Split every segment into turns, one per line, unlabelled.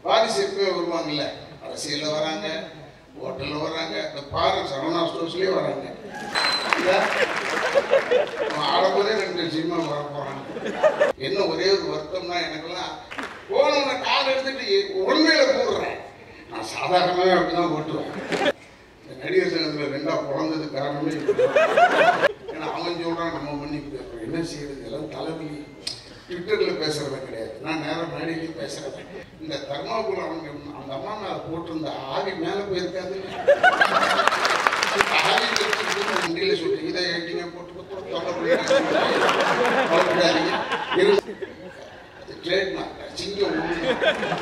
வாரிசு எப்பவே வருவாங்கல்ல அரசியல்ல வராங்க ஹோட்டல்ல வராங்க இந்த பாரு சரவணா ஸ்டோர்ஸ்லயே வராங்க இல்ல? அவன் ஆடும்போதே ரெண்டு சினிமா வர போறாங்க என்ன ஒரே ஒரு வருத்தம்னா எனக்கெல்லாம் போனவன கால் எடுத்துட்டு உண்மையில போடுறேன் நான் சாதாரணமாவே அப்படிதான் ஓட்டுவேன் இந்த நடிகர் சங்கத்துல ரெண்டா பிறந்தது காரணமே இதுதான். ஏன்னா அவன் சொல்றான் நம்ம மன்னிப்பு கேட்கிறோம் என்ன செய்யறது எல்லாம் தலைவலி ட்விட்டர்ல பேசுறது கிடையாது நான் நேரம் மேடையிலேயே பேசுறேன் இந்த தர்மாபுரம் அவங்க அந்த அம்மா மேல போட்டிருந்த ஆவி மேல போயிருக்காது ஆவி வச்சுட்டு முண்டியில சுட்டு இதை ஏட்டிங்க போட்டு போட்டு தொல்லப்படாதீங்க ட்ரேட்மார்க் சிங்கம் உண்டு.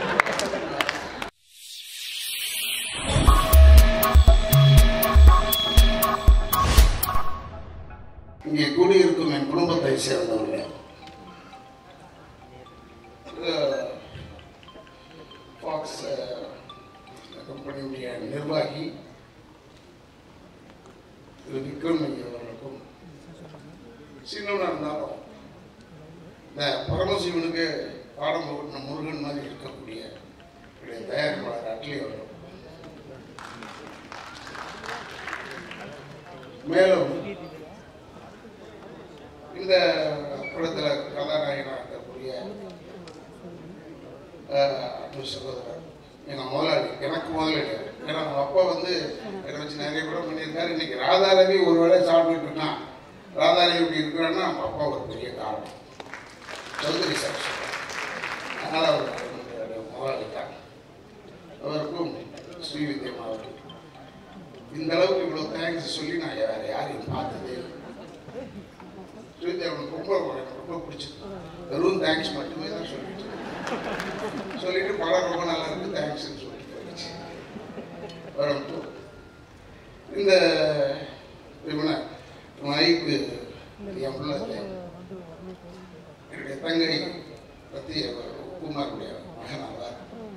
இங்கே கூடியிருக்கும் என் குடும்பத்தை சேர்ந்தவர்கள் ஃபாக்ஸ் கம்பெனியுடைய நிர்வாகி திரு விக்ரம் ஐயா அவர்களுக்கும் சின்னவனாக இருந்தாலும் இந்த பரமசிவனுக்கு பாடம் ஓட்டின முருகன் மாதிரி இருக்கக்கூடிய என்னுடைய தயாரிப்பாளர் அட்லி அவர்கள் மேலும் இந்த படத்துல கதாநாயகனாக இருக்கக்கூடிய அஹ், அன்பு சகோதரர் எங்க முதலாளி எனக்கு முதலாளி அவர். ஏன்னா அவங்க அப்பா வந்து என்னை வச்சு நிறைய படம் பண்ணியிருக்காரு இன்னைக்கு ராதாரவி ஒரு வேளை சாப்பிட்டுட்டு இருக்கான் ராதாரவி இப்படி இருக்கிறான்னா அவங்க அப்பா ஒரு பெரிய காரணம் சௌதரி சார் அதனால அவர் என்னுடைய முதலாளி தான் அவருக்கும் ஸ்ரீவித்யம் அவர்கள் இந்த அளவுக்கு இவ்வளவு தேங்க்ஸ் சொல்லி நான் வேற யாரையும் பார்த்ததே இல்லை ஸ்ரீவித்யா அவனுக்கு ரொம்ப எனக்கு ரொம்ப பிடிச்சது வெறும் தேங்க்ஸ் மட்டுமே தான் சொல்லிட்டு இருந்தேன். சொல்லிட்டு படம் ரொம்ப நல்லா இருக்கு தேங்க்ஸ்னு சொல்லிட்டு போயிடுச்சு வரும் இந்த இவனை மைக்கு என் பிள்ளை என்னுடைய தங்கை பத்தி குமாருடைய மகன் ஆவார்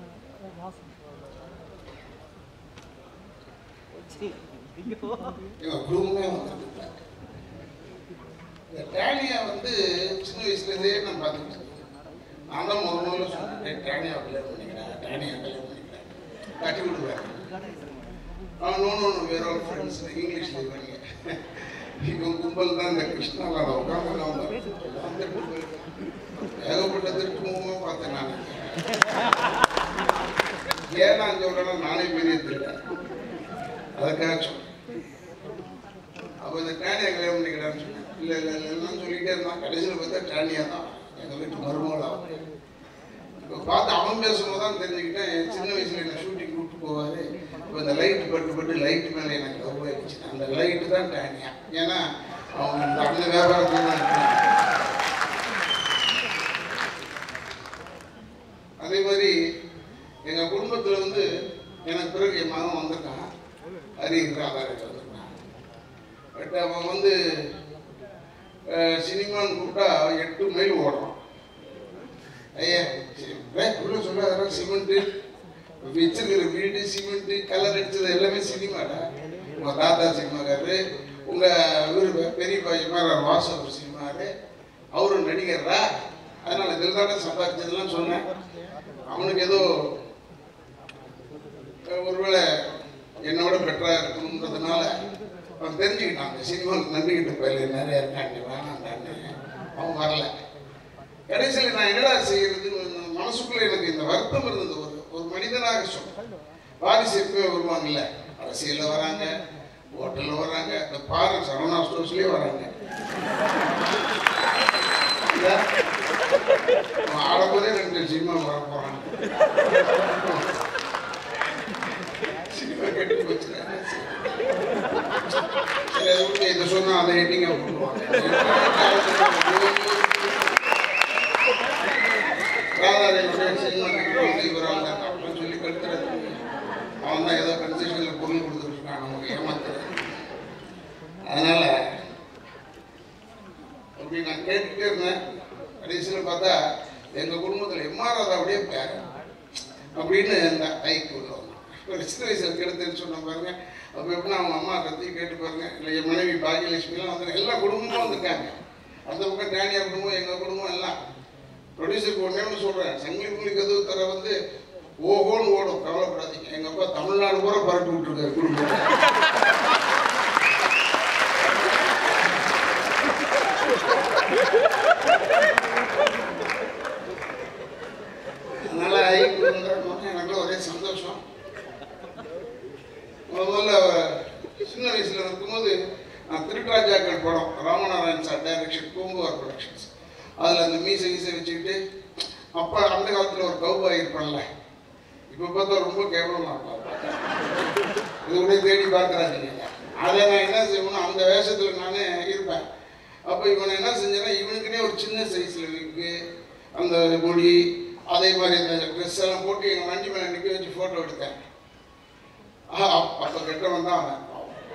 எங்க குடும்பமே வந்துட்டு இந்த டேனியா வந்து சின்ன வயசுல இருந்தே நான் பார்த்துட்டு இருக்கேன். நான் தான் முதல் முதல்ல சொன்னேன் டேனியா கல்யாணம் பண்ணிக்கிறேன் டேனியா கல்யாணம் பண்ணிக்கிறேன் கட்டி விடுவேன் அவன் நோன் ஒன்று வேற ஒரு ஃப்ரெண்ட்ஸ் இங்கிலீஷ்ல இருக்காங்க இவன் கும்பல் தான் இந்த கிருஷ்ணாவில் உட்காந்து ஏகப்பட்ட திருட்டு முகமாக பார்த்தேன் நான் ஏன் நான் சொல்றேன்னா நானே பெரிய திருட்டேன் அதுக்காக சொன்னேன் அப்போ இந்த டேனியா கல்யாணம் பண்ணிக்கிறான்னு சொன்னேன் இல்லை இல்லை இல்லைன்னு சொல்லிட்டே இருந்தான் கடைசியில் பார்த்தா டேனியா தான் எங்கள் வீட்டு மருமகள் அவன் இப்போ பார்த்து அவன் பேசும்போது தான் தெரிஞ்சுக்கிட்டேன் என் சின்ன வயசுல என்ன ஷூட்டிங் கூப்பிட்டு போவாரு இப்போ இந்த லைட் பட்டு பட்டு லைட் மேலே எனக்கு லவ் ஆயிடுச்சு அந்த லைட்டு தான் டேனியா ஏன்னா அவன் இந்த அந்த வியாபாரத்தில் தான் இருக்கான் அதே மாதிரி எங்க குடும்பத்துல வந்து எனக்கு பிறகு என் மகன் வந்திருக்கான் ஹரி ராதாரவி வந்திருக்கான் பட் அவன் வந்து அஹ், சினிமான்னு கூப்பிட்டா எட்டு மைல் ஓடுறான் ஐயா சரி, வே, உள்ள சொல்ல அதெல்லாம் சிமெண்ட் வச்சிருக்கிற வீடு சிமெண்ட் கலர் அடிச்சது எல்லாமே சினிமாடா உங்க தாத்தா சினிமாக்காரரு உங்க இவரு பெரியப்பா சினிமாக்காரர் வாசு அவர் சினிமாரு அவரும் நடிகர்ரா அதனால இதில் தானே சம்பாதிச்சதெல்லாம் சொன்னேன் அவனுக்கு ஏதோ அஹ், ஒருவேளை என்னோட பெட்டரா இருக்கணுன்றதுனால அவன் தெரிஞ்சுக்கிட்டான் அந்த சினிமாவுக்கு நம்பிக்கிட்டு போயில நிறைய இருக்காங்க வேணாண்டான்னு அவன் வரல கடைசியில் நான் என்னடா செய்யறதுன்னு மனசுக்குள்ள எனக்கு இந்த வருத்தம் இருந்தது ஒரு ஒரு மனிதனாக சொல்றேன் வாரிசு எப்பவே வருவாங்கல்ல அரசியல்ல வராங்க ஹோட்டல்ல வராங்க இந்த பாரு சரவணா ஸ்டோர்ஸ்லயே வராங்க இல்ல? அவன் ஆடும்போதே ரெண்டு சினிமா வர போறான் சினிமா கட்டி வச்சுருக்காங்க சரி அதை விட்டு இதை சொன்னா அதை எட்டிங்க போட்டுருவாங்க ராதாரவியுடைய சினிமா கட்டுறது வந்து இவரால் தான் அப்படின்னு சொல்லி கட்டுறது அவன் தான் ஏதோ கன்செஷனில் பொருள் கொடுத்துட்டு இருக்கான் நமக்கு ஏமாத்துறது அதனால அப்படி நான் கேட்டுட்டே இருந்தேன் கடைசியில் பார்த்தா எங்க குடும்பத்தில் எம்ஆர் ராதாவுடைய பேர் அப்படின்னு இந்த ஐக்கு உள்ள வந்தான் ஒரு சின்ன வயசுல கெடுத்துன்னு சொன்ன பாருங்க அப்போ எப்படின்னா அவங்க அம்மா கத்தையும் கேட்டு பாருங்க இல்லை என் மனைவி பாகியலட்சுமிலாம் வந்து எல்லா குடும்பமும் வந்திருக்காங்க அந்த பக்கம் டேனியா குடும்பம் எங்க குடும்பம் எல்லாம் ப்ரொடியூசருக்கு ஒன்றே ஒன்று சொல்கிறேன் சங்கிலி புள்ளி கதவு தர வந்து ஓஹோன்னு ஓடும் கவலைப்படாதீங்க எங்க அப்பா தமிழ்நாடு பூரா பரப்பி விட்டுருக்காரு குடும்பத்தை அதனால ஐக்கு வந்துடணும் எனக்கு ஒரே சந்தோஷம் முதல்ல சின்ன வயசுல இருக்கும்போது நான் திருட்ராஜாக்கள் படம் Ramanarayan sir direction Poompuhar productions அதில் அந்த மீசை கீசை வச்சுக்கிட்டு அப்பா அந்த காலத்தில் ஒரு கௌபாய் இருப்பான்ல இப்போ பார்த்தா ரொம்ப கேவலமா இருப்பான் இது கூட தேடி பார்க்குறாங்க அதை நான் என்ன செய்வேன்னா அந்த வேஷத்தில் நானே இருப்பேன் அப்போ இவனை என்ன செஞ்சேன்னா இவனுக்குனே ஒரு சின்ன சைஸில் இருக்கு அந்த முடி அதே மாதிரி அந்த ட்ரெஸ் எல்லாம் போட்டு எங்கள் வண்டி மேலே நிற்க வச்சு ஃபோட்டோ எடுத்தேன் அப்போ கெட்டவன் தான் அவன்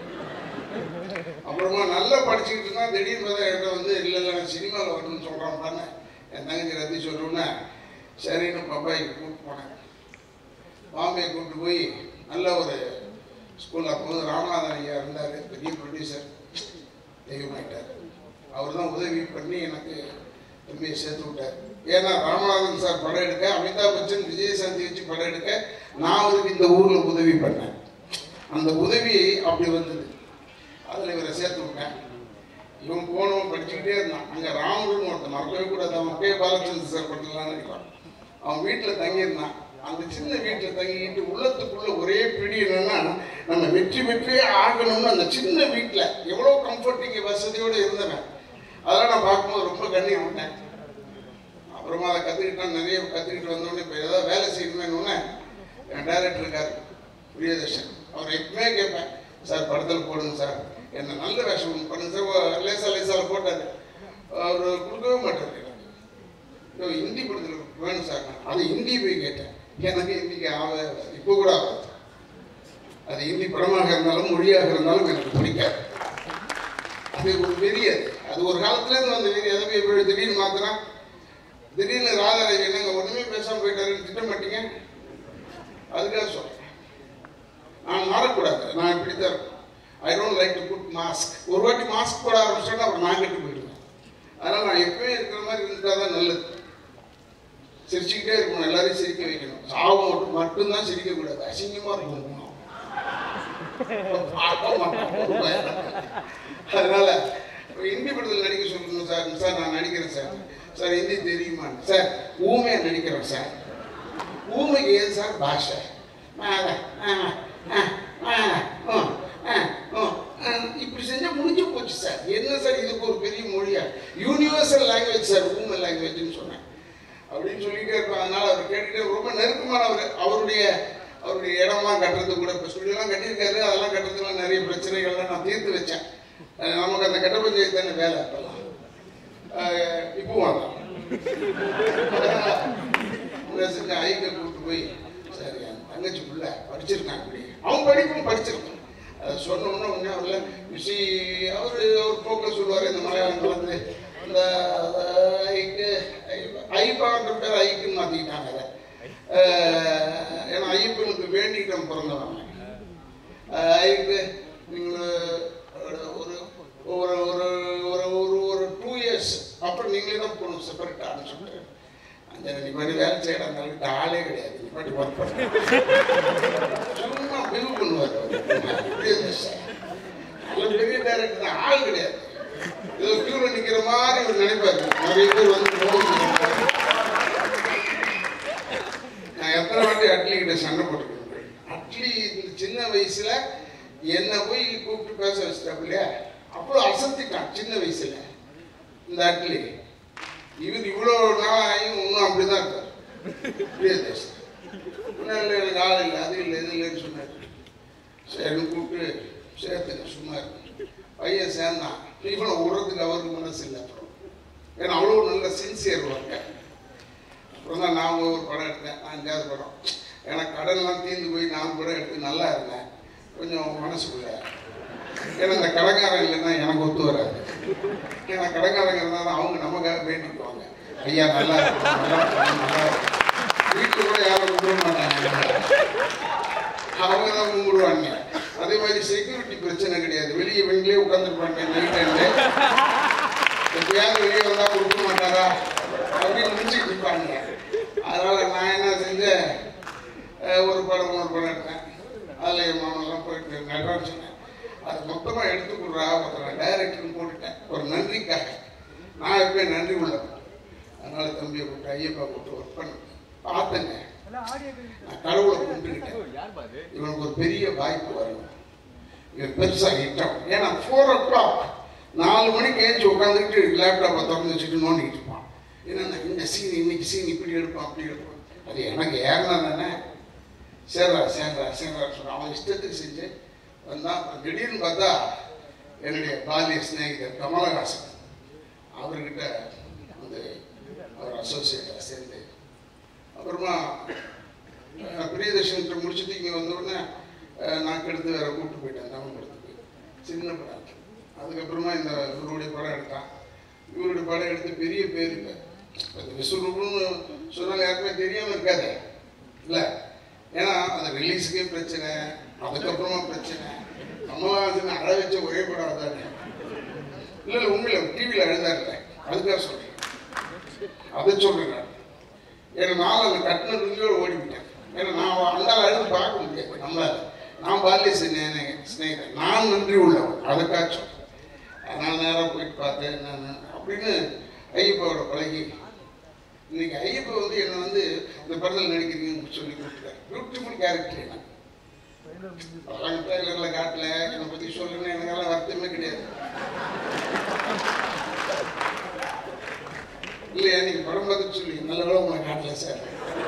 அப்புறமா நல்லா படிச்சுக்கிட்டு இருந்தா திடீர்னு பார்த்தா என்கிட்ட வந்து இல்லை இல்லை நான் சினிமாவில் வரணும்னு சொல்கிறான் தானே என் தங்கச்சி ரத்தி சொல்லுன்னா சரின்னு பப்பாய்க்கு கூப்பிட்டு போனேன் பாம்பே கூப்பிட்டு போய் நல்ல ஒரு ஸ்கூலில் அப்போ வந்து ராமநாதன் ஐயா இருந்தார் பெரிய ப்ரொடியூசர் தெய்வமாயிட்டார் அவர் தான் உதவி பண்ணி எனக்கு தம்பியை சேர்த்து விட்டார் ஏன்னா ராமநாதன் சார் படம் எடுக்க அமிதாப் பச்சன் விஜயசாந்தி வச்சு படம் எடுக்க நான் அவருக்கு இந்த ஊரில் உதவி பண்ணேன் அந்த உதவி அப்படி வந்தது அதில் இவரை சேர்த்து விட்டேன் இவன் போனவன் படிச்சுக்கிட்டே இருந்தான் அங்கே ராமுன்னு ஒருத்தன் மறக்கவே கூடாது அவன் கே பாலச்சந்திர சார் படத்துலாம் நினைக்கிறான் அவன் வீட்டில் தங்கியிருந்தான் அந்த சின்ன வீட்டில் தங்கிக்கிட்டு உள்ளத்துக்குள்ள ஒரே பிடி என்னன்னா நம்ம வெற்றி பெற்றே ஆகணும்னு அந்த சின்ன வீட்டில் எவ்வளோ கம்ஃபர்டிங் வசதியோடு இருந்தவன் அதெல்லாம் நான் பார்க்கும்போது ரொம்ப கண்ணீர் விட்டேன் அப்புறமா அதை கற்றுக்கிட்டேன் நிறைய கற்றுக்கிட்டு வந்தோடனே இப்போ ஏதாவது வேலை செய்யணுமேனு என் டைரக்டர் இருக்கார் பிரியதர்ஷன் அவர் எப்பவுமே கேட்பேன் சார் படத்தில் போடுங்க சார் என்ன நல்ல வேஷம் ஒண்ணு பண்ணுங்க சார் லேசா லேசால போட்டார் அவர் கொடுக்கவே மாட்டார் எனக்கு ஐயோ, ஹிந்தி படத்தில் வேணும் சார் நான் அது ஹிந்தி போய் கேட்டேன் எனக்கு ஹிந்திக்கு ஆக இப்போ கூட ஆகாது அது ஹிந்தி படமாக இருந்தாலும் மொழியாக இருந்தாலும் எனக்கு பிடிக்காது அது ஒரு வெறி அது அது ஒரு காலத்துலேருந்து வந்த வெறி அதை போய் இப்படி திடீர்னு மாத்திரம் திடீர்னு ராதாரவி என்னங்க ஒண்ணுமே பேசாம போயிட்டாருன்னு திட்ட மாட்டீங்க அதுக்காக சொல்றேன் நான் மாறக்கூடாது நான் இப்படித்தான் I don't like to put mask ஒரு வாட்டி மாஸ்க் போட ஆரம்பிச்சோன்னா அப்புறம் நான் கெட்டு போயிடுவேன் அதனால நான் எப்பவுமே இருக்கிற மாதிரி இருந்தால் தான் நல்லது சிரிச்சுக்கிட்டே இருக்கணும் எல்லாரையும் சிரிக்க வைக்கணும் சாவு மட்டும் மட்டும்தான் சிரிக்க கூடாது அசிங்கமா இருக்கணும் பார்க்க மாட்டோம் ஒரு பயம். அதனால இப்ப ஹிந்தி படத்தில் நடிக்க சொல்லணும் சார் சார் நான் நடிக்கிறேன் சார் சார் ஹிந்தி தெரியுமா சார் ஊமையா நடிக்கிறேன் சார் ஊமைக்கு ஏது சார் பாஷை மேல, ஆ, ஆ, ஆ, ஆ, ஆ, ஆ, ஆ. இப்படி செஞ்சா முடிஞ்சு போச்சு சார் என்ன சார் இதுக்கு ஒரு பெரிய மொழியா யூனிவர்சல் லாங்குவேஜ் சார் ஊமை லாங்குவேஜ்னு சொன்னேன் அப்படின்னு சொல்லிட்டே இருப்பேன் அதனால அவர் கேட்டுட்டு ரொம்ப நெருக்கமானவர் அவருடைய அவருடைய இடம்லாம் கட்டுறது கூட இப்போ ஸ்டுடியோலாம் கட்டியிருக்காரு அதெல்லாம் கட்டுறதுலாம் நிறைய பிரச்சனைகள்லாம் நான் தீர்த்து வச்சேன் அஹ் நமக்கு அந்த கட்ட பஞ்சாயத்து தானே வேலை அப்பெல்லாம் அஹ் இப்போ வாங்க செஞ்ச ஐக்க கூப்பிட்டு போய் சரி என் தங்கச்சி புள்ள படிச்சிருக்கான் இப்படி அவன் படிப்பும் படிச்சிருக்கான் அதை சொன்ன உடனே உடனே அவர்ல விஷி அவர் அவர் போக்க சொல்லுவார் இந்த மலையாளம் கலந்து இந்த ஐக்கு ஐப்பான்ற பேர் ஐக்குன்னு மாற்றிக்கிட்டாங்க அதை அஹ் ஏன்னா ஐயப்பனுக்கு வேண்டிக்கிட்ட பிறந்தவன் அஹ் ஐக்கு நீங்கள் ஒரு ஒரு ஒரு ஒரு ஒரு ஒரு ஒரு டூ இயர்ஸ் அப்புறம் நீங்களே தான் போகணும் செப்பரேட்டான்னு சொல்லிட்டு அந்த நீ மாதிரி வேலை செய்யலாம் அந்த ஆளே கிடையாது நீ மாதிரி ஒர்க் பண்ண சும்மா பில் பண்ணுவார் நல்ல பெரிய டைரக்டர் தான் ஆள் கிடையாது ஏதோ கியூல நிக்கிற மாதிரி அவர் நினைப்பாரு நிறைய பேர் வந்து போகுது நான் எத்தனை வாட்டி அட்லி கிட்ட சண்டை போட்டுருக்கேன் அட்லி இந்த சின்ன வயசுல என்ன போய் கூப்பிட்டு பேச வச்சிட்டாப்பு இல்லையா அவ்வளோ அசத்திட்டான் சின்ன வயசுல இந்த அட்லி இவர் இவ்வளோ நாளாயும் இன்னும் அப்படிதான் இருக்கார் பிரியதர்ஷன் ஒன்றும் இல்லை எனக்கு ஆள் இல்லை அது இல்லை இது இல்லைன்னு சொன்னார் சரின்னு கூப்பிட்டு சேர்த்துக்க சும்மா இருக்கு பையன் சேர்ந்தான் இவனை விடுறதுக்கு அவருக்கு மனசு இல்லை அப்புறம் ஏன்னா அவ்வளோ நல்ல சின்சியர் ஒர்க்க அப்புறம் தான் நான் ஒரு படம் எடுத்தேன் அஞ்சாவது படம் எனக்கு கடன்லாம் தீர்ந்து போய் நான் படம் எடுத்து நல்லா இருந்தேன் கொஞ்சம் மனசுக்குள்ள ஏன்னா இந்த கடைக்காரன் இல்லைன்னா எனக்கு ஒத்து வராது ஏன்னா கடைக்காரங்க இருந்தால் தான் அவங்க நமக்காக வேண்டிக்குவாங்க ஐயா நல்லா இருக்கணும் நல்லா இருக்கணும் நல்லா இருக்கணும் வீட்டில் கூட யாரும் கும்பிட மாட்டாங்க அவங்க தான் கும்பிடுவாங்க அதே மாதிரி செக்யூரிட்டி பிரச்சனை கிடையாது வெளியே வெளியே உட்காந்துருப்பாங்க நைட் டைம்ல எப்பயாவது வெளியே வந்தா கொடுக்க மாட்டாரா அப்படின்னு முடிச்சுட்டு இருப்பாங்க அதனால நான் என்ன செஞ்சேன் மொத்தமா எடுத்து கொடுறா ஒருத்தரை டைரக்டர்னு போட்டுட்டேன் ஒரு நன்றிக்காக நான் எப்பயும் நன்றி உள்ளவன் அதனால தம்பியை கூப்பிட்டு ஐயப்பா கூப்பிட்டு ஒர்க் பண்ண பார்த்தேங்க நான் கடவுளை கும்பிட்டுக்கிட்டேன் இவனுக்கு ஒரு பெரிய வாய்ப்பு வரணும் இவன் பெருசா ஹிட்டம் ஏன்னா ஃபோர் ஓ கிளாக் நாலு மணிக்கு ஏஞ்சி உட்காந்துக்கிட்டு லேப்டாப்பை திறந்து வச்சுட்டு நோண்டிக்கிட்டு இருப்பான் என்னன்னா இந்த சீன் இன்னைக்கு சீன் இப்படி எடுப்பான் அப்படி எடுப்பான் அது எனக்கு ஏறினா தானே சேர்றா சேர்றா சேர்றா சொல்ல அவன் இஷ்டத்துக்கு செஞ்சு வந்தான் அப்புறம் திடீர்னு பார்த்தா என்னுடைய பாலிய சிநேகிதர் கமலஹாசன் அவர்கிட்ட வந்து அவர் அசோசியேட்டாக சேர்ந்து அப்புறமா அஹ், பிரியதர்ஷன் முடிச்சுட்டு இங்கே வந்தோடனே நான் எடுத்து வேற கூப்பிட்டு போயிட்டேன் தமிழ் படத்துக்கு சின்ன படம் அதுக்கப்புறமா இந்த இவருடைய படம் எடுத்தான் இவருடைய படம் எடுத்து பெரிய பேர் இல்லை அது விஸ்வரூபம்னு சொன்னாங்க யாருக்குமே தெரியாம இருக்காது இல்லை ஏன்னா அந்த ரிலீஸுக்கே பிரச்சனை அதுக்கப்புறமா பிரச்சனை கமலஹாசன் அழ வச்ச ஒரே படம் அதானே இல்லை இல்லை உண்மையில டிவியில் அழுதாருல அதுக்காக சொல்றேன் அதை சொல்றேன் நான் ஏன்னா நான் அந்த கட்டின ருங்கியோடு ஓடிவிட்டேன் ஏன்னா நான் அந்த அழுது பார்க்க முடியாது நம்மளால நான் பால்ய சிநேக சிநேகிதன் நான் நன்றி உள்ளவன் அதுக்காக சொல்றேன் நான் நேராக போயிட்டு பார்த்தேன் நான் அப்படின்னு ஐயப்பாவோட பழகி இன்னைக்கு ஐயப்பா வந்து என்னை வந்து இந்த படத்தில் நடிக்கிறீங்கன்னு சொல்லி கொடுத்துருக்காரு பியூட்டிஃபுல் கேரக்டர் என்ன அதெல்லாம் ட்ரெயிலரில் காட்டல என்னை பற்றி சொல்லணும்னு எனக்கெல்லாம் வருத்தமே கிடையாது இல்லையா நீங்க படம் பார்த்து சொல்லி நல்ல வேலை உங்களை காட்டல சார்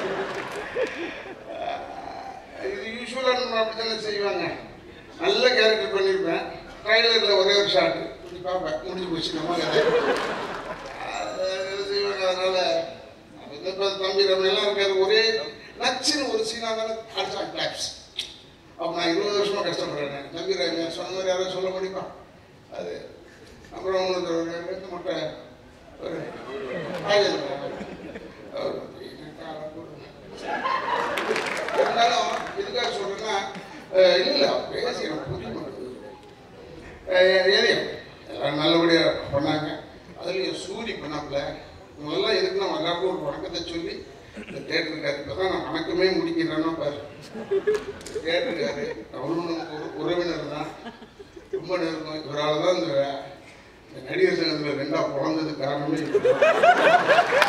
இது யூஸ்வலாக நம்ம அப்படி தானே செய்வாங்க நல்ல கேரக்டர் பண்ணியிருப்பேன் ட்ரைலரில் ஒரே ஒரு ஷாட் இப்படி பார்ப்பேன் முடிஞ்சு போச்சு நம்ம கதை அது செய்வாங்க அதனால அது இப்ப தம்பி ரமணி எல்லாம் இருக்காது ஒரே நச்சுன்னு ஒரு சீனாக தானே அடிச்சான் கிளாப்ஸ் அப்போ நான் இருபது வருஷமா கஷ்டப்படுறேன் தம்பி ரமணி சொன்ன மாதிரி யாராவது சொல்ல முடியுமா அது அப்புறம் உங்களுக்கு ஒரு ரெண்டு முட்டை ஒரு ராஜேந்திர அவர் எனக்கு ஆளை கொடுங்க. இருந்தாலும் எதுக்காக சொல்றேன்னா அஹ், இல்ல இல்ல அவர் பேசி எனக்கு புரிய மாட்டேங்குது அஹ், ஏரியம் எல்லாம் நல்லபடியா பண்ணாங்க அதுலயும் சூரி பண்ணாப்புல இவங்கெல்லாம் எதுக்கு நம்ம எல்லாருக்கும் ஒரு வணக்கத்தை சொல்லி இந்த தேட்டருக்காரு இப்பதான் நான் வணக்கமே முடிக்கிறேன்னா பாரு தேட்டருக்காரு அவரும் நமக்கு ஒரு உறவினர் தான் ரொம்ப நெருக்கம் இவரால் தான் இந்த இந்த நடிகர் சங்கத்தில் ரெண்டா பிறந்தது காரணமே இவர்.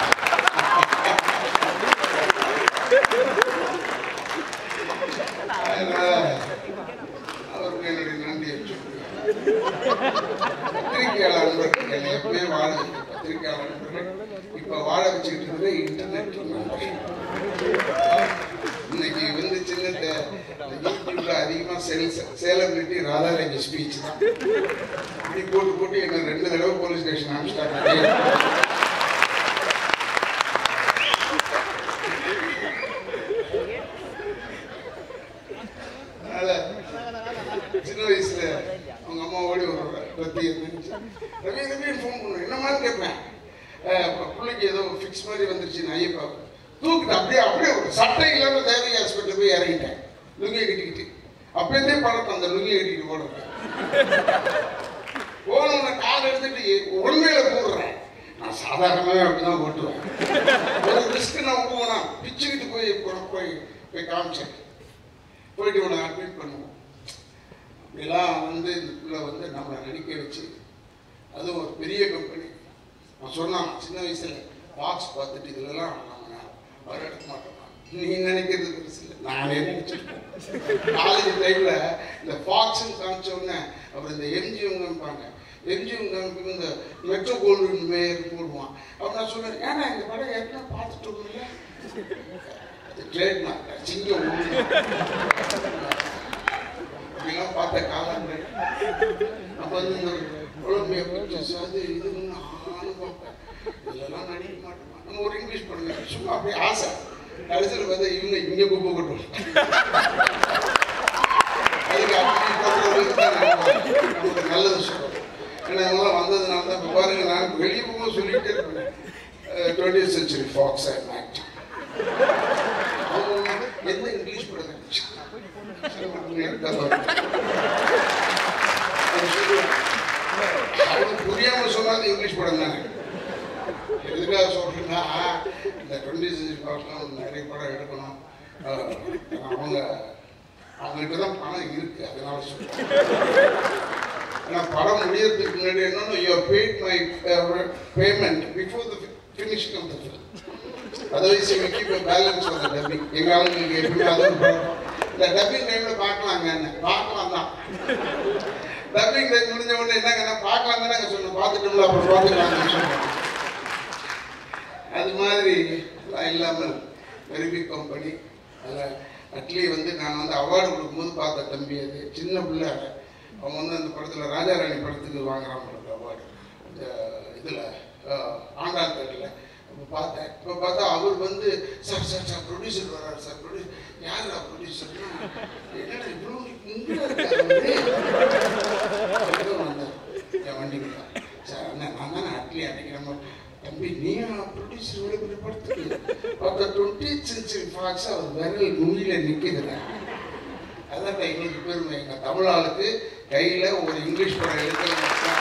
அதனால அவருக்கு என்னுடைய நன்றியை சொல்லுவேன் பத்திரிகையாளர் நண்பர்கள் என்னை எப்பவுமே வாழ வைக்க பத்திரிகையாளர் நண்பர்கள் இப்ப வாழ வச்சுக்கிட்டு இருக்கிறது இன்டர்நெட் நண்பர்கள் இன்னைக்கு வந்து சின்ன இந்த யூடியூப்ல அதிகமா சேலபிலிட்டி ராதாரவி ஸ்பீச் தான் இப்படி போட்டு போட்டு என்ன ரெண்டு தடவை போலீஸ் ஸ்டேஷன் அனுப்பிச்சிட்டாங்க அதனால சின்ன வயசுல அவங்க அம்மா ஓடி வருவாங்க ரத்தி இருந்துச்சு ரவி ரவி ஃபோன் பண்ணுவேன் என்னமான்னு கேட்பேன் அஹ் ப- பிள்ளைக்கு ஏதோ ஃபிக்ஸ் மாதிரி வந்துருச்சு நான் ஐயப்பா தூக்கிட்டு அப்படியே அப்படியே ஒரு சட்டை இல்லாம தேவை ஹாஸ்பிட்டல் போய் இறங்கிட்டேன் லுங்கியை கட்டிக்கிட்டு அப்பேருந்தே பழக்கம் அந்த லுங்கியை கட்டிக்கிட்டு போடுறது போனவன கால் எடுத்துட்டு உண்மையில போடுறேன் நான் சாதாரணமாகவே அப்படிதான் ஓட்டுவேன் ஒரு ரிஸ்க் நான் போனா பிச்சுக்கிட்டு போய் போய் போய் போய் காமிச்சேன் போயிட்டு உன்னை அட்மிட் பண்ணுவோம் அப்படிலாம் வந்து இதுக்குள்ள வந்து நம்மளை நடிக்க வச்சு அது ஒரு பெரிய கம்பெனி நான் சொன்னான் சின்ன வயசுல பாக்ஸ் பார்த்துட்டு இதெல்லாம் நம்ம வர எடுக்க மாட்டோம் நீ நினைக்கிறது பெருசு இல்லை நானே நினைச்சிருக்கேன் காலேஜ் டைம்ல இந்த ஃபாக்ஸ்ன்னு காமிச்ச உடனே அப்புறம் இந்த எம்ஜிஎம் காமிப்பாங்க எம்ஜிஎம் காமிப்பு இந்த மெட்ரோ கோல்டு மேயர் போடுவான் அப்ப நான் சொன்னேன் ஏன்னா இந்த படம் ஏற்கனவே பார்த்துட்டு இல்லை அது ட்ரேட்மார்க் சிங்கம் உண்டு. இப்படிலாம் பார்த்த காலங்கள் அப்போ வந்து இந்த கொலம்பியா பிக்சர்ஸ் அது இதுன்னு நானும் பார்ப்பேன் இதெல்லாம் நடிக்க மாட்டோமா நம்ம ஒரு இங்கிலீஷ் பண்ணுங்க சும்மா அப்படியே ஆசை கடைசியில் பார்த்தா இவங்க இங்கே குப்பை கொட்டுவோம் அதுக்கு அப்படி போடுறவங்களுக்கு தான் நம்ம நமக்கு நல்லது சொல்றோம் ஏன்னா இவங்கெல்லாம் வந்ததுனால தான் இப்போ பாருங்க நான் வெளியே போகும்போது சொல்லிட்டே இருப்பேன் twenty century Fox and act அவங்க வந்து எந்த இங்கிலீஷ் படம் அவங்க புரியாம சொன்னாங்க இங்கிலீஷ் படம் தானே எதுக்காக சொல்றேன்னா இந்த டுவெண்ட்டி சென்ச்சுரி ஃபாக்ஸ்லாம் நிறைய படம் எடுக்கணும் அஹ், அவங்க அவங்கள்ட்ட தான் பணம் இருக்கு அதனால சொல்றேன் ஏன்னா படம் முடியறதுக்கு முன்னாடி என்னன்னா you paid my payment before the finishing of the film otherwise you keep balance of the dubbing எங்க ஆளுங்களுக்கு எப்பவுமே அது ஒரு பழக்கம் இந்த டப்பிங் டைம்ல பார்க்கலாங்க பார்க்கலாம் தான் டப்பிங் டைம் முடிஞ்ச உடனே என்னங்கன்னா பார்க்கலாம் தானே சொன்னோம் பார்த்துட்டோம்ல அப்புறம் பார்த்துக்கலாம்னு சொன்னோம் அது மாதிரி எல்லாம் இல்லாமல் வெரி பிக் கம்பெனி அதில் அட்லி வந்து நான் வந்து அவார்டு கொடுக்கும்போது பார்த்த தம்பி அது சின்ன பிள்ளை அவன் வந்து அந்த படத்தில் ராஜாராணி படத்துக்கு வாங்குறான் படத்து அவார்டு இந்த இதில் ஆண்டாள் தேட்டரில் இப்போ பார்த்தேன் இப்போ பார்த்தா அவர் வந்து சார் சார் சார் ப்ரொடியூசர் வர்றாரு சார் ப்ரொடியூசர் யாரா ப்ரொடியூசர்னா என்னடா இவ்வளோ இங்கே வந்தார் என் வண்டிக்கு சார் அண்ணா நான் தானே அட்லி அன்னைக்கு நம்ம தம்பி நீ ப்ரொடியூசர் இவ்வளோ பெரிய படத்துக்கு பார்த்தா டுவெண்ட்டி சென்ச்சுரி ஃபாக்ஸ் அவர் விரல் நுனியில நிற்குதுங்க அதான் எங்களுக்கு பெருமை எங்கள் தமிழ் ஆளுக்கு கையில் ஒரு இங்கிலீஷ் படம் எடுக்கிறது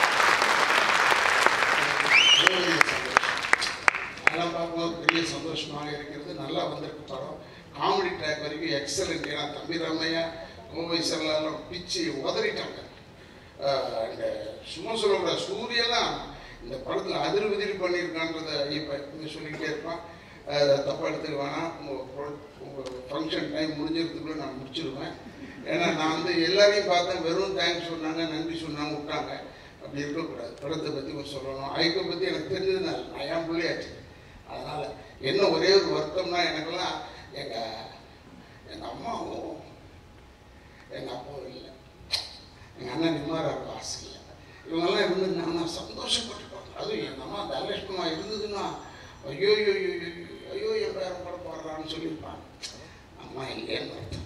அதெல்லாம் பார்க்கும்போது பெரிய சந்தோஷமாக இருக்கிறது நல்லா வந்திருக்கு படம் காமெடி ட்ராக் வரைக்கும் எக்ஸலண்ட் ஏன்னா தம்பி ராமையா கோவை செல்லாம் பிச்சு உதறிட்டாங்க அண்ட் சும்மா சொல்லக்கூடாது சூரியெல்லாம் இந்த படத்தில் அதிர் உதிரி பண்ணியிருக்கான்றத இப்போ சொல்லிக்கிட்டே இருப்பான் தப்பாக எடுத்துக்க வேணாம் உங்கள் ஃபங்க்ஷன் டைம் முடிஞ்சிருக்குள்ள நான் முடிச்சிருவேன் ஏன்னா நான் வந்து எல்லாரையும் பார்த்தேன் வெறும் தேங்க்ஸ் சொன்னாங்க நன்றி சொன்னாங்க விட்டாங்க அப்படி இருக்கக்கூடாது படத்தை பற்றி கொஞ்சம் சொல்லணும் ஐக்கை பற்றி எனக்கு தெரிஞ்சதுனால நான் என் பிள்ளையாச்சு அதனால் என்ன ஒரே ஒரு வருத்தம்னா எனக்கெல்லாம் எங்கள் எங்கள் அம்மாவும் எங்கள் அப்பாவும் இல்லை எங்கள் அண்ணன் நிமாராவுக்கு ஆசை இல்லை இவங்கெல்லாம் இருந்திருந்தாங்கன்னா சந்தோஷப்பட்டுப்பாங்க அதுவும் எங்கள் அம்மா தனலட்சுமா இருந்ததுன்னா ஐயோ ஐயோ ஐயோ ஐயோ, ஐயோ என் பேரன் படம் போடுறான்னு சொல்லியிருப்பாங்க அம்மா இல்லைன்னு அர்த்தம்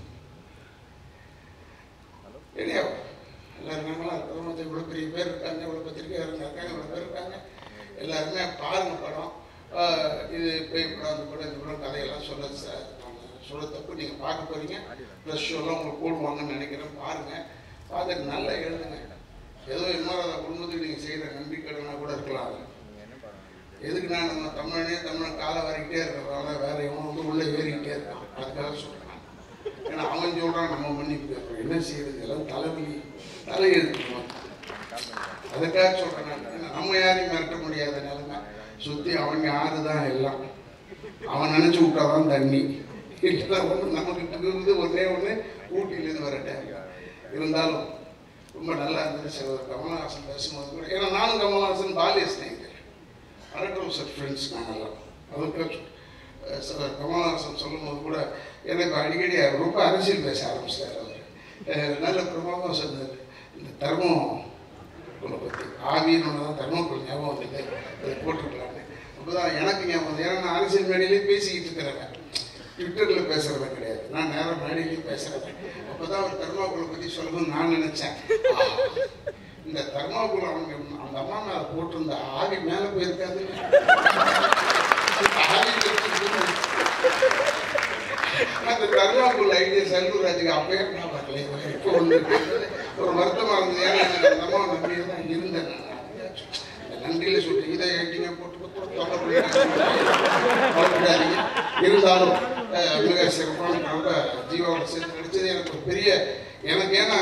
இல்லையா எல்லாரும் நாங்களாம் இருக்கிறோம் இவ்வளோ பெரிய பேர் இருக்காங்க இவ்வளோ பத்திரிக்கையாளங்க இருக்காங்க இவ்வளோ பேர் இருக்காங்க எல்லாருமே பாருங்க படம் ஆஹ் இது பேய் படம் அந்த படம் இந்த படம் கதையெல்லாம் சொல்ல ச- நாங்க சொல்ல தப்பு நீங்கள் பார்க்க போறீங்க ப்ளஸ் ஷோலாம் உங்களுக்கு போடுவாங்கன்னு நினைக்கிறேன் பாருங்க பார்த்துட்டு நல்லா எழுதுங்க ஏதோ இன்னொரு குடும்பத்துக்கு நீங்கள் செய்கிற நன்றி கடனா கூட இருக்கலாம் அது. எதுக்கு நான் நம்ம தமிழனே தமிழன் காலை வரைக்கிட்டே இருக்கிறதால வேற எவனும் வந்து உள்ளே ஏறிக்கிட்டே இருக்கான் அதுக்காக சொல்கிறேன் ஏன்னா அவன் சொல்கிறான் நம்ம மன்னிப்பு கேட்குறோம் என்ன செய்யறது எல்லாம் தலைவலி தலையெழுத்து அதுக்காக சொல்கிறேன் நான் ஏன்னா நம்ம யாரையும் மிரட்ட முடியாத நிலைமை சுற்றி அவங்க ஆறு தான் எல்லாம் அவன் நினச்சி விட்டாதான் தண்ணி இல்லை ஒன்று நமக்கு இருக்குது ஒன்றே ஒன்று ஊட்டியிலேருந்து வர டேம் இருந்தாலும் ரொம்ப நல்லா இருந்துச்சு அவர் கமலஹாசன் பேசும்போது கூட ஏன்னா நானும் கமலஹாசன் பாலிய ஸ்நேகிதர் அரட்டோ சார் ஃப்ரெண்ட்ஸ் நாங்கெல்லாம் அதுக்கு அஹ், சார் கமலஹாசன் சொல்லும்போது கூட எனக்கு அடிக்கடி அவர் ரொம்ப அரசியல் பேச ஆரம்பிச்சிட்டார் அவர் அஹ், நல்ல பிரபாவம் சொன்னார் இந்த தர்மம் உங்களை பற்றி ஆவின்னு ஒன்று தான் தர்மக்குள் ஞாபகம் வந்தது அதை போட்டுக்கலான்னு அப்போதான் எனக்கு ஞாபகம் வந்து ஏன்னா நான் அரசியல் மேடையிலே பேசிக்கிட்டு இருக்கிறேன் ட்விட்டரில் பேசுறது கிடையாது நான் நேரம் மேடையிலேயே பேசுறேன் அப்போதான் அவர் தர்மாக்குளை பற்றி சொல்லணும்னு நான் நினைச்சேன் ஆ, இந்த தர்மாக்குளம் அவங்க அந்த அம்மா மேலே போட்டிருந்த ஆவி மேலே போயிருக்காது ஆவி தெரிஞ்சுக்கிட்டு அந்த தர்மாக்குள் ஐடியா செல்லூராஜுக்கு அப்பயே நான் வரல இப்போ ஒன்று ஒரு வருத்தமாக இருந்தது ஏன்னா எனக்கு அந்த அம்மா நம்பியே தான் இருந்தேன் நான். இந்த நன்றியில் சொல்லி இதை ஏட்டிங்க போட்டு போட்டு தொல்லப்படாதீங்க இருந்தாலும் அஹ், மிக சிறப்பான ரொம்ப ஜீவாவோட சேர்த்து நடிச்சது எனக்கு ஒரு பெரிய எனக்கு ஏன்னா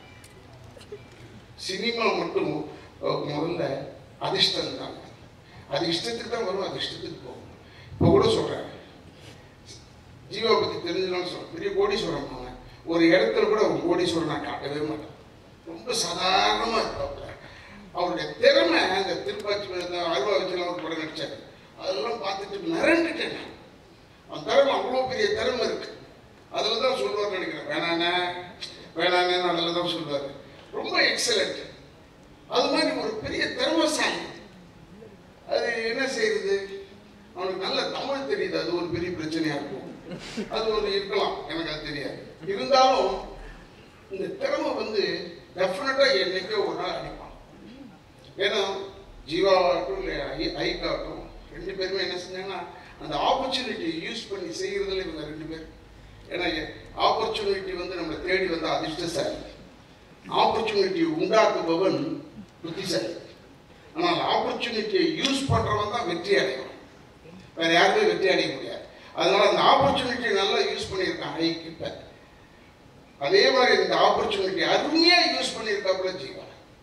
சினிமா மட்டும் அஹ், முதல்ல அதிர்ஷ்டம் தாங்க அது இஷ்டத்துக்கு தான் வரும் அது இஷ்டத்துக்கு போகும் இப்போ கூட சொல்கிறேன் ஜீவா பற்றி தெரிஞ்சதுனால சொல்கிறேன் பெரிய கோடீஸ்வரன் அவன் ஒரு இடத்துல கூட அவன் கோடீஸ்வரன் நான் காட்டவே மாட்டேன் ரொம்ப சாதாரணமாக இருப்பாப்புல அவருடைய திறமை அந்த திருப்பாச்சி மேல அருவா வச்சுலாம் ஒரு படம் நடிச்சாரு அதெல்லாம் பார்த்துட்டு மிரண்டுட்டேன் நான். அவன் திறமை அவ்வளோ பெரிய திறமை இருக்கு அதில் தான் சொல்லுவார் நினைக்கிறேன் வேணாண்ணே வேணாண்ணே அதில் தான் சொல்லுவார் ரொம்ப எக்ஸலண்ட் அது மாதிரி ஒரு பெரிய திறமைசாலி அது என்ன செய்யுது அவனுக்கு நல்ல தமிழ் தெரியுது அது ஒரு பெரிய பிரச்சனையா இருக்கும் அது ஒரு இருக்கலாம் எனக்கு அது தெரியாது இருந்தாலும் இந்த திறமை வந்து டெஃபினட்டா என்னைக்கோ ஒரு நாள் அடிப்பான் ஏன்னா ஜீவாவாகட்டும் இல்லை ஐ ஐக்காகட்டும் ரெண்டு பேருமே என்ன செஞ்சாங்கன்னா அந்த ஆப்பர்ச்சுனிட்டி யூஸ் பண்ணி செய்யறதுல இவங்க ரெண்டு பேர் ஏன்னா ஆப்பர்ச்சுனிட்டி வந்து நம்மளை தேடி வந்த அதிர்ஷ்டசாலி ஆப்பர்ச்சுனிட்டி உண்டாக்குபவன் புத்திசாலி ஆனால் ஆப்பர்ச்சுனிட்டியை யூஸ் பண்றவன் தான் வெற்றி அடைவான் வேற யாருமே வெற்றி அடைய முடியாது அதனால அந்த ஆப்பர்ச்சுனிட்டியை நல்லா யூஸ் பண்ணியிருக்கான் ஐ கிட்ட அதே மாதிரி இந்த ஆப்பர்ச்சுனிட்டி அருமையா யூஸ் பண்ணியிருக்காப்புல ஜீவா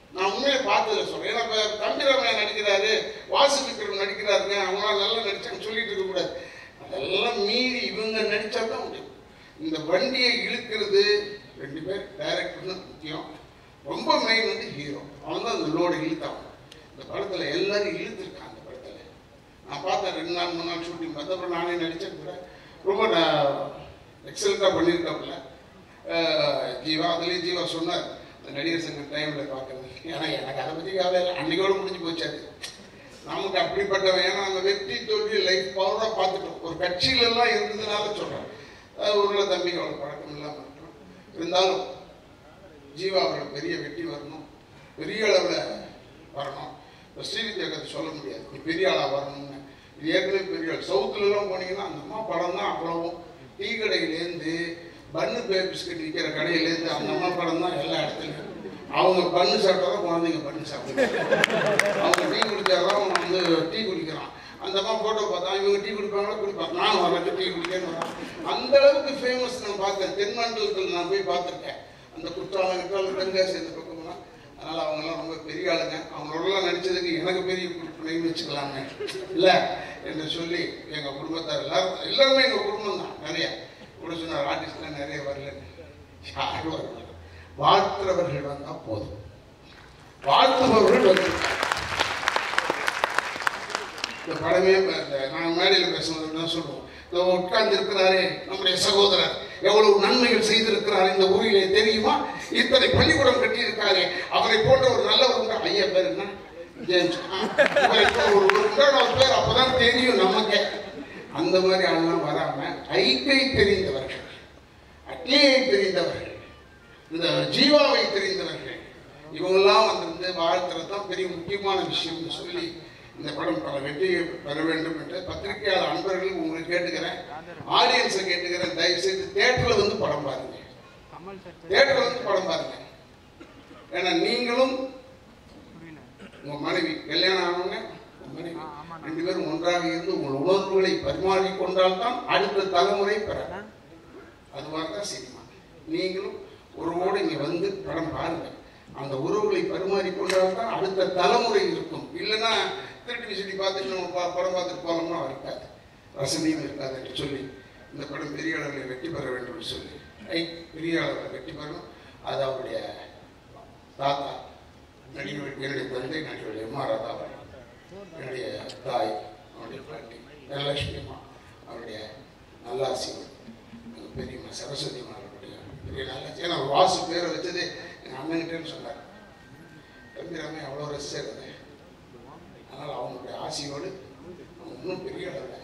நான் உண்மையை பார்த்ததில்ல சொல்றேன் ஏன்னா இப்ப தம்பிராமையா நடிக்கிறாரு வாசு விக்ரம் நடிக்கிறாருங்க அவங்களால நல்லா நடிச்சாங்க சொல்லிட்டு இருக்க கூடாது அதெல்லாம் மீறி இவங்க நடிச்சா தான் முடியும் இந்த வண்டியை இழுக்கிறது ரெண்டு பேர் டைரக்டர் தான் முக்கியம் ரொம்ப மெயின் வந்து ஹீரோ அவன் தான் அந்த லோடு இழுத்தான் இந்த படத்துல எல்லாரும் இழுத்துருக்கான் அந்த படத்துல நான் பார்த்தேன் ரெண்டு நாள் மூணு நாள் ஷூட்டிங் பார்த்தேன் அப்புறம் நானே நடிச்சேன் கூட ரொம்ப எக்ஸலண்ட்டாக பண்ணியிருக்காப்புல அஹ் ஜீவா அதுலேயும் ஜீவா சொன்னார் இந்த நடிகர் சங்க டைமில் பார்க்கறது ஏன்னா எனக்கு அதை பற்றி கவலை இல்லை அன்னைக்கோட முடிஞ்சு போச்சு அது நமக்கு அப்படிப்பட்டவன் ஏன்னா அந்த வெற்றி தோல்வி லைஃப் பவராக பார்த்துட்டோம் ஒரு கட்சியில எல்லாம் இருந்ததுனால சொல்கிறேன் ஒரு தம்பிக்கு அவ்வளோ பழக்கம் இல்லாமல் இருக்கலாம் இருந்தாலும் ஜீவா அவர்கள் பெரிய வெற்றி வரணும் பெரிய அளவில் வரணும் இப்போ ஸ்ரீவித்யா கதை சொல்ல முடியாது நீ பெரிய ஆளாக வரணும்னு இது ஏற்கனவே பெரிய ஆள் சவுத்துலலாம் போனீங்கன்னா அந்த அம்மா படம் தான் அவ்வளவும் டீ கடையிலேருந்து பன்னு பே பிஸ்கட் விற்கிற கடையிலேருந்து அந்த அம்மா படம் தான் எல்லா இடத்துலையும் அவங்க பண்ணு சாப்பிட்டா தான் குழந்தைங்க பண்ணு சாப்பிடுவாங்க அவங்க டீ குடிச்சாதான் அவன் வந்து டீ குடிக்கிறான் அந்த அம்மா போட்டோ பார்த்தா இவங்க டீ குடிப்பாங்களா குடிப்பாங்க நான் வரேன் டீ குடிக்கேன்னு வரான் அந்த அளவுக்கு ஃபேமஸ் நான் பார்த்தேன் தென்மண்டலத்தில் நான் போய் பார்த்துருக்கேன் அந்த குற்றாலம் குற்றாலம் தென்காசி அந்த பக்கம்லாம் அதனால அவங்கெல்லாம் ரொம்ப பெரிய ஆளுங்க அவங்களோடலாம் நடிச்சதுக்கு எனக்கு பெரிய கொடுப்பினைன்னு வச்சுக்கலாமே இல்லை என்று சொல்லி எங்கள் குடும்பத்தார் எல்லாரும் எல்லாருமே எங்கள் குடும்பம் தான் நிறைய கூட சொன்னார் ஆர்டிஸ்ட்லாம் நிறைய வரலன்னு யாரும் வரல வாழ்த்துறவர்கள் வந்தால் போதும் வாழ்த்துபவர்கள் வந்து இந்த படமே இப்ப இந்த நான் மேடையில் பேசும்போது தான் சொல்லுவோம் இந்த உட்கார்ந்து இருக்கிறாரே நம்முடைய சகோதரர் எவ்வளவு நன்மைகள் செய்திருக்கிறார் இந்த ஊரிலே தெரியுமா இத்தனை பள்ளிக்கூடம் கட்டியிருக்காரு அவரை போன்ற ஒரு நல்லவர் உண்டா ஐயா பேர் என்ன ஜேம்ஸ் ஆ, இவரை போன்ற ஒரு உண்டான ஒரு பேர் அப்பதான் தெரியும் நமக்கே அந்த மாதிரி ஆள்லாம் வராம ஐக்கை தெரிந்தவர்கள் அட்லியை தெரிந்தவர்கள் இந்த ஜீவாவை தெரிந்தவர்கள் இவங்கெல்லாம் வந்திருந்து வாழ்த்துறது தான் பெரிய முக்கியமான விஷயம்னு சொல்லி இந்த படம் பல வெற்றியை பெற வேண்டும் என்று பத்திரிகையாளர் அன்பர்கள் உங்களை கேட்டுக்கிறேன் ஆடியன்ஸை கேட்டுக்கிறேன் தயவு செய்து தேட்டரில் வந்து படம் பாருங்க தேட்டரில் வந்து படம் பாருங்க ஏன்னா நீங்களும் உங்க மனைவி கல்யாணம் ஆனவங்க உங்க மனைவி ரெண்டு பேரும் ஒன்றாக இருந்து உங்கள் உணர்வுகளை பரிமாறிக் கொண்டால்தான் அடுத்த தலைமுறை பெறலாம் அதுவாக தான் சினிமா நீங்களும் உறவோடு இங்கே வந்து படம் பாருங்க அந்த உறவுகளை பரிமாறிக்கொண்டால் தான் அடுத்த தலைமுறை இருக்கும் இல்லைன்னா திருட்டு விசிடி பார்த்துட்டு நம்ம பா- படம் பார்த்துட்டு போனோம்னா இருக்காது ரசனையும் இருக்காது என்று சொல்லி இந்த படம் பெரிய அளவில் வெற்றி பெற வேண்டும் என்று சொல்லி ஐ பெரிய அளவில் வெற்றி பெறணும் அது அவருடைய தாத்தா நடிகர் என்னுடைய தந்தை நடிகர் எம் ஆர் ராதா அவர்கள். என்னுடைய தாய் அவருடைய பாட்டி தனலட்சுமி அம்மா அவருடைய நல்லாசிவன் எங்கள் பெரியம்மா சரஸ்வதி அம்மா அவருடைய பெரிய நல்லாசி ஏன்னா வாசு பேரை வச்சதே எங்கள் அண்ணன்கிட்டேன்னு சொன்னார் தம்பிராமே அவ்வளோ ரசிச்சார் அதை அதனால் அவங்களுடைய ஆசையோடு அவங்க இன்னும் பெரிய அளவில்